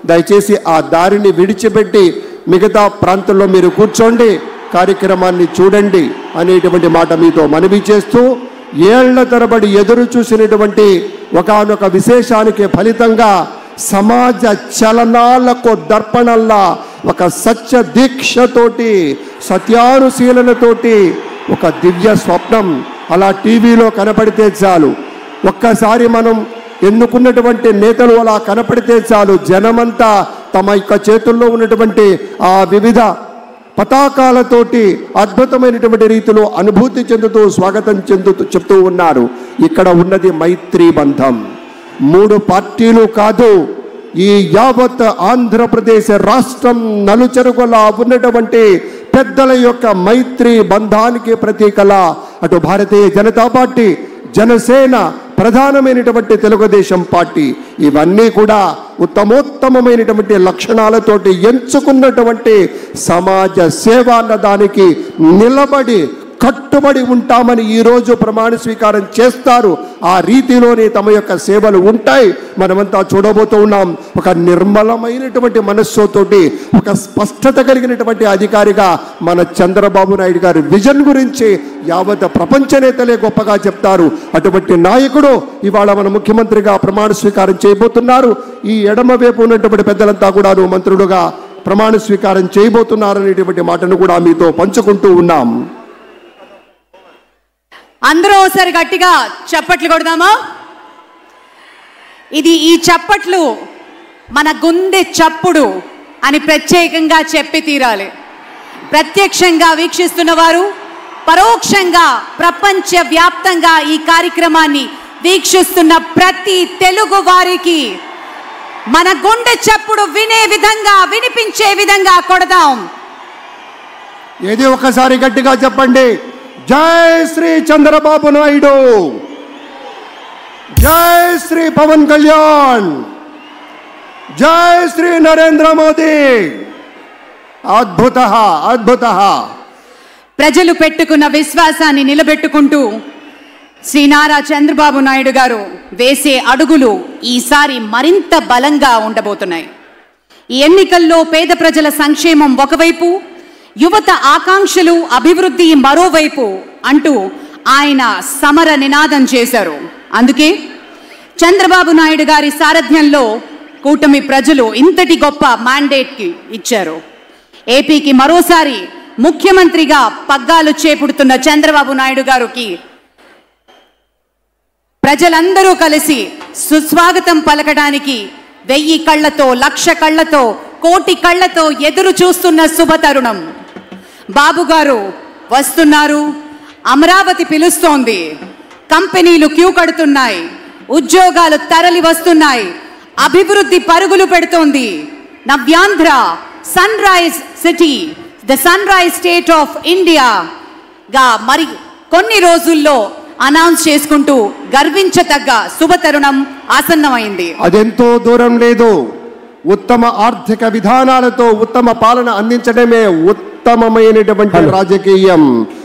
దయచేసి ఆ దారిని విడిచిపెట్టి మిగతా ప్రాంతంలో మీరు కూర్చోండి కార్యక్రమాన్ని చూడండి అనేటువంటి మాట మీతో మనవి చేస్తూ ఏళ్ల తరబడి ఎదురు చూసినటువంటి ఒకానొక విశేషానికి ఫలితంగా సమాజ చలనాలకు దర్పణల్లా ఒక సత్య దీక్షతోటి సత్యానుశీలనతోటి ఒక దివ్య స్వప్నం అలా టీవీలో కనపడితే చాలు ఒక్కసారి మనం ఎన్నుకున్నటువంటి నేతలు అలా కనపడితే చాలు జనమంతా తమ యొక్క చేతుల్లో ఉన్నటువంటి ఆ వివిధ పతాకాలతోటి అద్భుతమైనటువంటి రీతిలో అనుభూతి చెందుతూ స్వాగతం చెందుతూ చెప్తూ ఉన్నారు ఇక్కడ ఉన్నది మైత్రీ బంధం మూడు పార్టీలు కాదు ఈ యావత్ ఆంధ్రప్రదేశ్ రాష్ట్రం నలుచెరుగులా ఉన్నటువంటి పెద్దల యొక్క మైత్రి బంధానికి ప్రతీకలా అటు భారతీయ జనతా పార్టీ జనసేన ప్రధానమైనటువంటి తెలుగుదేశం పార్టీ ఇవన్నీ కూడా ఉత్తమోత్తమమైనటువంటి లక్షణాలతోటి ఎంచుకున్నటువంటి సమాజ సేవ అన్న దానికి నిలబడి కట్టుబడి ఉంటామని ఈరోజు ప్రమాణ స్వీకారం చేస్తారు ఆ రీతిలోనే తమ యొక్క సేవలు ఉంటాయి మనమంతా చూడబోతూ ఉన్నాం ఒక నిర్మలమైనటువంటి మనస్సుతోటి ఒక స్పష్టత కలిగినటువంటి అధికారిగా మన చంద్రబాబు నాయుడు గారి విజన్ గురించి యావత్ ప్రపంచ నేతలే గొప్పగా చెప్తారు అటువంటి నాయకుడు ఇవాళ మన ముఖ్యమంత్రిగా ప్రమాణ స్వీకారం చేయబోతున్నారు ఈ ఎడమ వైపు ఉన్నటువంటి పెద్దలంతా కూడాను మంత్రులుగా ప్రమాణ స్వీకారం చేయబోతున్నారనేటువంటి మాటను కూడా మీతో పంచుకుంటూ ఉన్నాం అందరూ ఒకసారి గట్టిగా చప్పట్లు కొడదామా ఇది ఈ చప్పట్లు మన గుండె చప్పుడు అని ప్రత్యేకంగా చెప్పి తీరాలి ప్రత్యక్షంగా వీక్షిస్తున్న వారు పరోక్షంగా ప్రపంచ వ్యాప్తంగా ఈ కార్యక్రమాన్ని వీక్షిస్తున్న ప్రతి తెలుగు వారికి మన గుండె చప్పుడు వినే విధంగా వినిపించే విధంగా కొడదాం ఏది ఒకసారి గట్టిగా చెప్పండి జై శ్రీ చంద్రబాబు నాయుడు జై శ్రీ పవన్ కళ్యాణ్ జై శ్రీ నరేంద్ర మోదీ అద్భుత అద్భుత ప్రజలు పెట్టుకున్న విశ్వాసాన్ని నిలబెట్టుకుంటూ శ్రీ నారా చంద్రబాబు నాయుడు గారు వేసే అడుగులు ఈసారి మరింత బలంగా ఉండబోతున్నాయి ఈ ఎన్నికల్లో పేద ప్రజల సంక్షేమం ఒకవైపు యువత ఆకాంక్షలు అభివృద్ధి మరోవైపు అంటూ ఆయన సమర నినాదం చేశారు అందుకే చంద్రబాబు నాయుడు గారి సారథ్యంలో కూటమి ప్రజలు ఇంతటి గొప్ప మ్యాండేట్కి ఇచ్చారు ఏపీకి మరోసారి ముఖ్యమంత్రిగా పగ్గాలు చేపుడుతున్న చంద్రబాబు నాయుడు గారికి ప్రజలందరూ కలిసి సుస్వాగతం పలకడానికి వెయ్యి కళ్ళతో లక్ష కళ్ళతో కోటి కళ్ళతో ఎదురు చూస్తున్న శుభతరుణం బాబు గారు వస్తున్నారు అమరావతి పిలుస్తోంది కంపెనీలు క్యూ కడుతున్నాయి ఉద్యోగాలు తరలి వస్తున్నాయి అభివృద్ధి పరుగులు పెడుతోంది Navyandhra sunrise city the sunrise state of India గా మరి కొన్ని రోజుల్లో అనౌన్స్ చేసుకుంటూ గర్వించతగ్గ శుభతరుణం ఆసన్నమైంది అదెంతో దూరం లేదు ఉత్తమ ఆర్థిక విధానాలతో ఉత్తమ పాలన అందించడమే ఉత్తమమైనటువంటి రాజకీయం